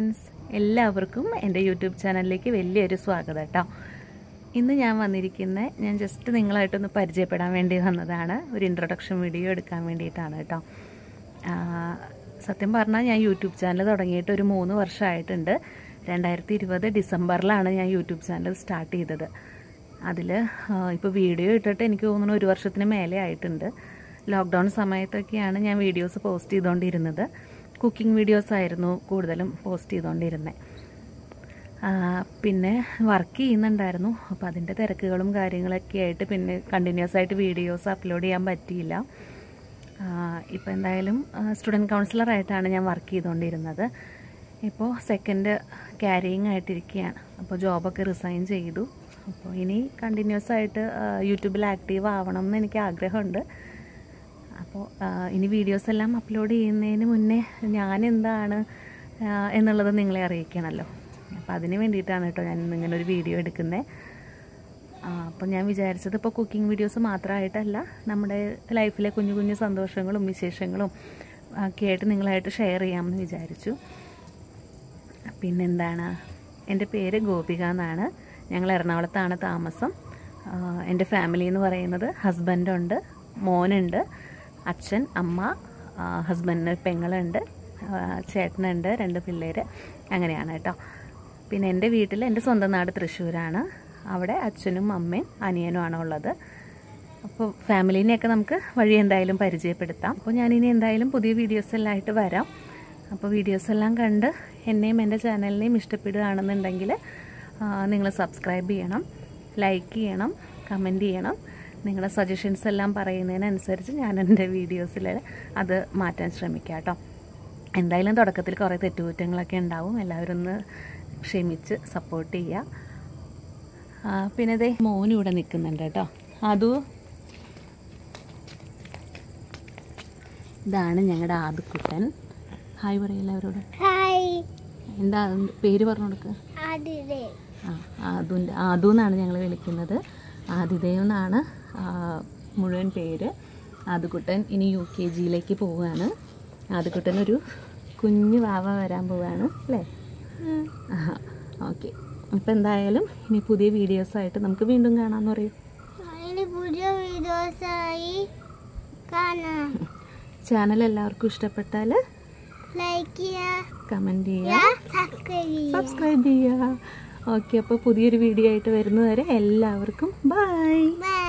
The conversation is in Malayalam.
ഫ്രണ്ട്സ് എല്ലാവർക്കും എൻ്റെ യൂട്യൂബ് ചാനലിലേക്ക് വലിയൊരു സ്വാഗതം കേട്ടോ ഇന്ന് ഞാൻ വന്നിരിക്കുന്ന ഞാൻ ജസ്റ്റ് നിങ്ങളായിട്ടൊന്ന് പരിചയപ്പെടാൻ വേണ്ടി വന്നതാണ് ഒരു ഇൻട്രൊഡക്ഷൻ വീഡിയോ എടുക്കാൻ വേണ്ടിയിട്ടാണ് കേട്ടോ ആ, സത്യം പറഞ്ഞാൽ ഞാൻ യൂട്യൂബ് ചാനൽ തുടങ്ങിയിട്ട് ഒരു മൂന്ന് വർഷമായിട്ടുണ്ട് രണ്ടായിരത്തി ഇരുപത് ഡിസംബറിലാണ് ഞാൻ യൂട്യൂബ് ചാനൽ സ്റ്റാർട്ട് ചെയ്തത് അതിൽ ഇപ്പോൾ വീഡിയോ ഇട്ടിട്ട് എനിക്ക് തോന്നുന്നു ഒരു വർഷത്തിന് മേലെ ആയിട്ടുണ്ട് ലോക്ക്ഡൗൺ സമയത്തൊക്കെയാണ് ഞാൻ വീഡിയോസ് പോസ്റ്റ് ചെയ്തുകൊണ്ടിരുന്നത് കുക്കിംഗ് വീഡിയോസ് ആയിരുന്നു കൂടുതലും പോസ്റ്റ് ചെയ്തുകൊണ്ടിരുന്നത് പിന്നെ വർക്ക് ചെയ്യുന്നുണ്ടായിരുന്നു അപ്പോൾ അതിൻ്റെ തിരക്കുകളും കാര്യങ്ങളൊക്കെ ആയിട്ട് പിന്നെ കണ്ടിന്യൂസ് ആയിട്ട് വീഡിയോസ് അപ്ലോഡ് ചെയ്യാൻ പറ്റിയില്ല ഇപ്പോൾ എന്തായാലും സ്റ്റുഡൻറ്റ് കൗൺസിലറായിട്ടാണ് ഞാൻ വർക്ക് ചെയ്തുകൊണ്ടിരുന്നത് ഇപ്പോൾ സെക്കൻഡ് ക്യാരിയിങ് ആയിട്ടിരിക്കുകയാണ് അപ്പോൾ ജോബൊക്കെ റിസൈൻ ചെയ്തു അപ്പോൾ ഇനി കണ്ടിന്യൂസ് ആയിട്ട് യൂട്യൂബിൽ ആക്റ്റീവ് ആവണം എന്ന് എനിക്ക് ആഗ്രഹമുണ്ട് അപ്പോൾ ഇനി വീഡിയോസ് എല്ലാം അപ്ലോഡ് ചെയ്യുന്നതിന് മുന്നേ ഞാൻ എന്താണ് ആ, എന്നുള്ളത് നിങ്ങളെ അറിയിക്കണമല്ലോ അപ്പോൾ അതിന് വേണ്ടിയിട്ടാണ് കേട്ടോ ഞാൻ ഇന്ന് ഇങ്ങനെ ഒരു വീഡിയോ എടുക്കുന്നത് അപ്പോൾ ഞാൻ വിചാരിച്ചത് ഇപ്പോൾ കുക്കിംഗ് വീഡിയോസ് മാത്രമായിട്ടല്ല നമ്മുടെ ലൈഫിലെ കുഞ്ഞു കുഞ്ഞു സന്തോഷങ്ങളും വിശേഷങ്ങളും ഒക്കെ ആയിട്ട് നിങ്ങളായിട്ട് ഷെയർ ചെയ്യാമെന്ന് വിചാരിച്ചു പിന്നെന്താണ് എൻ്റെ പേര് ഗോപിക എന്നാണ് ഞങ്ങൾ എറണാകുളത്താണ് താമസം ആ, എൻ്റെ ഫാമിലി എന്ന് പറയുന്നത് ഹസ്ബൻഡുണ്ട് മോനുണ്ട് അച്ഛൻ അമ്മ ആ, ഹസ്ബൻഡിന് പെങ്ങളുണ്ട് ആ, ചേട്ടനുണ്ട് രണ്ട് പിള്ളേർ അങ്ങനെയാണ് കേട്ടോ പിന്നെ എൻ്റെ വീട്ടിൽ എൻ്റെ സ്വന്തം നാട് തൃശ്ശൂരാണ് അവിടെ അച്ഛനും അമ്മയും അനിയനുമാണ് ഉള്ളത് അപ്പോൾ ഫാമിലീനെയൊക്കെ നമുക്ക് വഴി എന്തായാലും പരിചയപ്പെടുത്താം അപ്പോൾ ഞാനിനി എന്തായാലും പുതിയ വീഡിയോസ് എല്ലാം ആയിട്ട് വരാം അപ്പോൾ വീഡിയോസ് എല്ലാം കണ്ട് എന്നെയും എൻ്റെ ചാനലിനെയും ഇഷ്ടപ്പെടുകയാണെന്നുണ്ടെങ്കിൽ നിങ്ങൾ സബ്സ്ക്രൈബ് ചെയ്യണം ലൈക്ക് ചെയ്യണം കമൻറ്റ് ചെയ്യണം നിങ്ങളുടെ സജഷൻസ് എല്ലാം പറയുന്നതിനനുസരിച്ച് ഞാൻ എൻ്റെ വീഡിയോസിൽ അത് മാറ്റാൻ ശ്രമിക്കാം കേട്ടോ എന്തായാലും തുടക്കത്തിൽ കുറേ തെറ്റുകുറ്റങ്ങളൊക്കെ ഉണ്ടാവും എല്ലാവരും ഒന്ന് ക്ഷമിച്ച് സപ്പോർട്ട് ചെയ്യുക ആ, പിന്നെ ദേ മോനും ഇവിടെ നിൽക്കുന്നുണ്ട് കേട്ടോ അതു ഇതാണ് ഞങ്ങളുടെ ആദുക്കുട്ടൻ ഹായ് പറയില്ല അവരോട് ഹായ് എന്താ പേര് പറഞ്ഞു കൊടുക്കുക അതിലെ ആ ആദുൻ്റെ ആദു എന്നാണ് ഞങ്ങൾ വിളിക്കുന്നത് ആദിദേവ് എന്നാണ് ആ, മുഴുവൻ പേര് ആദുക്കുട്ടൻ ഇനി യു കെ ജിയിലേക്ക് പോവുകയാണ് ആദുക്കുട്ടൻ ഒരു കുഞ്ഞു വാവ വരാൻ പോവുകയാണ് അല്ലേ ഓക്കെ അപ്പോൾ എന്തായാലും ഇനി പുതിയ വീഡിയോസായിട്ട് നമുക്ക് വീണ്ടും കാണാമെന്ന് പറയും ഇനി പുതിയ വീഡിയോസായി കാണാം ചാനൽ എല്ലാവർക്കും ഇഷ്ടപ്പെട്ടാൽ ലൈക്ക് ചെയ്യുക കമൻറ്റ് ചെയ്യുക സബ്സ്ക്രൈബ് ചെയ്യുക സബ്സ്ക്രൈബ് ചെയ്യുക ഓക്കെ അപ്പോൾ പുതിയൊരു വീഡിയോ ആയിട്ട് വരുന്നതുവരെ എല്ലാവർക്കും ബൈ ബൈ